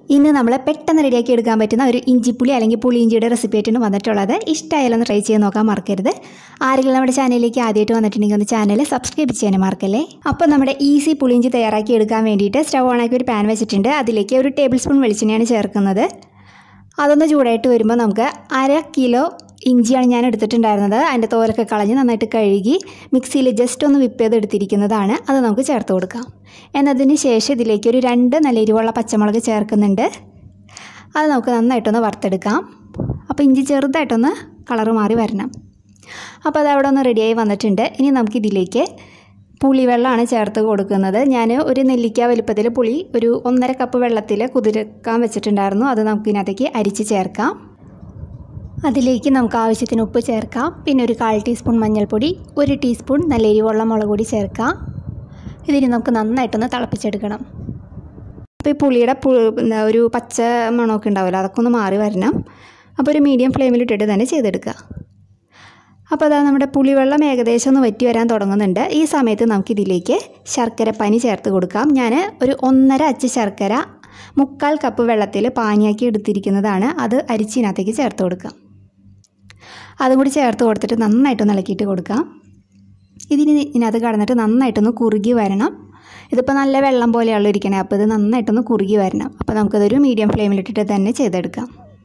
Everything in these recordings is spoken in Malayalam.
ഇന്ന് നമ്മൾ പെട്ടെന്ന് റെഡിയാക്കി എടുക്കാൻ പറ്റുന്ന ഒരു ഇഞ്ചിപ്പുളി അല്ലെങ്കിൽ പുളിയിഞ്ചിയുടെ റെസിപ്പി ആയിട്ടാണ് വന്നിട്ടുള്ളത് ഇഷ്ടമായാലൊന്ന് ട്രൈ ചെയ്ത് നോക്കാൻ മറക്കരുത് ആരെങ്കിലും നമ്മുടെ ചാനലിലേക്ക് ആദ്യമായിട്ട് വന്നിട്ടുണ്ടെങ്കിൽ ഒന്ന് ചാനൽ സബ്സ്ക്രൈബ് ചെയ്യാൻ മറക്കല്ലേ അപ്പോൾ നമ്മുടെ ഈസി പുളിയിഞ്ചി തയ്യാറാക്കി എടുക്കാൻ വേണ്ടിയിട്ട് സ്റ്റവ് ഓണാക്കി ഒരു പാൻ വെച്ചിട്ടുണ്ട് അതിലേക്ക് ഒരു ടേബിൾ സ്പൂൺ വെളിച്ചെണ്ണയാണ് ചേർക്കുന്നത് അതൊന്ന് ചൂടായിട്ട് വരുമ്പോൾ നമുക്ക് അര കിലോ ഇഞ്ചിയാണ് ഞാൻ എടുത്തിട്ടുണ്ടായിരുന്നത് അതിൻ്റെ തോലൊക്കെ കളഞ്ഞ് നന്നായിട്ട് കഴുകി മിക്സിയിൽ ജസ്റ്റ് ഒന്ന് വിപ്പ് ചെയ്ത് എടുത്തിരിക്കുന്നതാണ് അത് നമുക്ക് ചേർത്ത് കൊടുക്കാം എന്നതിന് ശേഷം ഇതിലേക്ക് ഒരു രണ്ട് നല്ല എരിവുള്ള പച്ചമുളക് ചേർക്കുന്നുണ്ട് അത് നമുക്ക് നന്നായിട്ടൊന്ന് വറുത്തെടുക്കാം അപ്പോൾ ഇഞ്ചി ചെറുതായിട്ടൊന്ന് കളറ് മാറി വരണം അപ്പോൾ അത് അവിടെ ഒന്ന് റെഡിയായി വന്നിട്ടുണ്ട് ഇനി നമുക്കിതിലേക്ക് പുളിവെള്ളമാണ് ചേർത്ത് കൊടുക്കുന്നത് ഞാൻ ഒരു നെല്ലിക്ക വലുപ്പത്തിൽ പുളി ഒരു ഒന്നര കപ്പ് വെള്ളത്തിൽ കുതിർക്കാൻ വെച്ചിട്ടുണ്ടായിരുന്നു അത് നമുക്കിതിനകത്തേക്ക് അരിച്ച് ചേർക്കാം അതിലേക്ക് നമുക്ക് ആവശ്യത്തിന് ഉപ്പ് ചേർക്കാം പിന്നെ ഒരു കാൽ ടീസ്പൂൺ മഞ്ഞൾപ്പൊടി ഒരു ടീസ്പൂൺ നല്ല എരിവുള്ള മുളക് പൊടി ചേർക്കാം ഇതിന് നമുക്ക് നന്നായിട്ടൊന്ന് തിളപ്പിച്ചെടുക്കണം അപ്പോൾ ഈ പുളിയുടെ പു എന്താ ഒരു പച്ച മണമൊക്കെ ഉണ്ടാവുമല്ലോ അതൊക്കെ ഒന്ന് മാറി വരണം അപ്പോൾ ഒരു മീഡിയം ഫ്ലെയിമിലിട്ടിട്ട് തന്നെ ചെയ്തെടുക്കുക അപ്പോൾ അതാ നമ്മുടെ പുളിവെള്ളം ഏകദേശം ഒന്ന് വറ്റി വരാൻ തുടങ്ങുന്നുണ്ട് ഈ സമയത്ത് നമുക്കിതിലേക്ക് ശർക്കര പനി ചേർത്ത് കൊടുക്കാം ഞാൻ ഒരു ഒന്നര അച്ച് ശർക്കര മുക്കാൽ കപ്പ് വെള്ളത്തിൽ പാനിയാക്കി എടുത്തിരിക്കുന്നതാണ് അത് അരിച്ചിനകത്തേക്ക് ചേർത്ത് കൊടുക്കാം അതും കൂടി ചേർത്ത് കൊടുത്തിട്ട് നന്നായിട്ടൊന്ന് ഇളക്കിയിട്ട് കൊടുക്കാം ഇതിന് ഇതിനകത്ത് കടന്നിട്ട് നന്നായിട്ടൊന്ന് കുറുകി വരണം ഇതിപ്പോൾ നല്ല വെള്ളം പോലെയുള്ള ഇരിക്കണേ അപ്പോൾ ഇത് നന്നായിട്ടൊന്ന് കുറുകി വരണം അപ്പോൾ നമുക്കതൊരു മീഡിയം ഫ്ലെയിമിലിട്ടിട്ട് തന്നെ ചെയ്തെടുക്കാം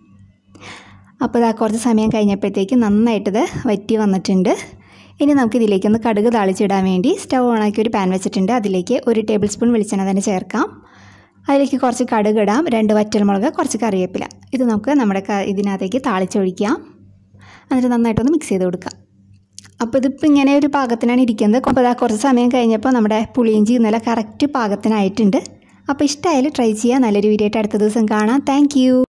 അപ്പോൾ ഇതാ കുറച്ച് സമയം കഴിഞ്ഞപ്പോഴത്തേക്ക് നന്നായിട്ടിത് വറ്റി വന്നിട്ടുണ്ട് ഇനി നമുക്ക് ഇതിലേക്കൊന്ന് കടുക് താളിച്ചിടാൻ വേണ്ടി സ്റ്റവ് ഓണാക്കി ഒരു പാൻ വെച്ചിട്ടുണ്ട് അതിലേക്ക് ഒരു ടേബിൾ സ്പൂൺ വെളിച്ചെണ്ണ തന്നെ ചേർക്കാം അതിലേക്ക് കുറച്ച് കടുക് ഇടാം രണ്ട് വറ്റൽമുളക് കുറച്ച് കറിവേപ്പില ഇത് നമുക്ക് നമ്മുടെ ഇതിനകത്തേക്ക് താളിച്ചൊഴിക്കാം എന്നിട്ട് നന്നായിട്ടൊന്ന് മിക്സ് ചെയ്ത് കൊടുക്കാം അപ്പോൾ ഇതിപ്പോൾ ഇങ്ങനെ ഒരു പാകത്തിനാണ് ഇരിക്കുന്നത് അപ്പോൾ ഇതാ കുറച്ച് സമയം കഴിഞ്ഞപ്പോൾ നമ്മുടെ പുളിയിഞ്ചി ഇന്നലെ കറക്റ്റ് പാകത്തിനായിട്ടുണ്ട് അപ്പോൾ ഇഷ്ടമായാലും ട്രൈ ചെയ്യുക നല്ലൊരു വീഡിയോ ആയിട്ട് അടുത്ത ദിവസം കാണാം താങ്ക്